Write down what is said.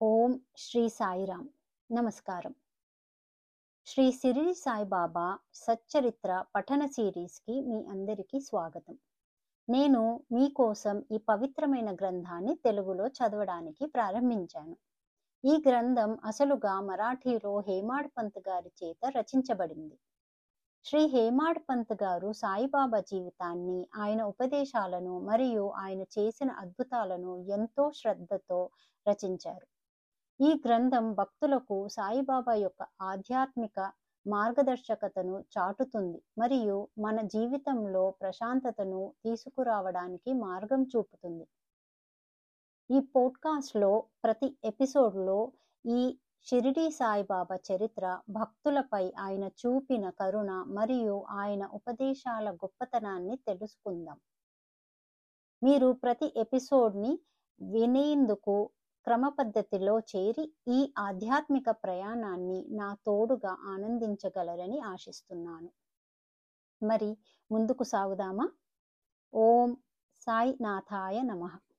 ఓం శ్రీ సాయిరామ్ నమస్కారం శ్రీ సిరిడి సాయిబాబా సచ్చరిత్ర పఠన సిరీస్కి మీ అందరికీ స్వాగతం నేను మీకోసం ఈ పవిత్రమైన గ్రంథాన్ని తెలుగులో చదవడానికి ప్రారంభించాను ఈ గ్రంథం అసలుగా మరాఠీలో హేమాడ్ పంత్ గారి చేత రచించబడింది శ్రీ హేమాడ్ పంత్ గారు సాయిబాబా జీవితాన్ని ఆయన ఉపదేశాలను మరియు ఆయన చేసిన అద్భుతాలను ఎంతో శ్రద్ధతో రచించారు ఈ గ్రంథం భక్తులకు సాయిబాబా యొక్క ఆధ్యాత్మిక మార్గదర్శకతను చాటుతుంది మరియు మన జీవితంలో ప్రశాంతతను తీసుకురావడానికి మార్గం చూపుతుంది ఈ పోడ్కాస్ట్లో ప్రతి ఎపిసోడ్లో ఈ షిరిడి సాయిబాబా చరిత్ర భక్తులపై ఆయన చూపిన కరుణ మరియు ఆయన ఉపదేశాల గొప్పతనాన్ని తెలుసుకుందాం మీరు ప్రతి ఎపిసోడ్ని వినేందుకు క్రమ పద్ధతిలో చేరి ఈ ఆధ్యాత్మిక ప్రయాణాన్ని నా తోడుగా ఆనందించగలరని ఆశిస్తున్నాను మరి ముందుకు సాగుదామా ఓం సాయి నాథాయ నమః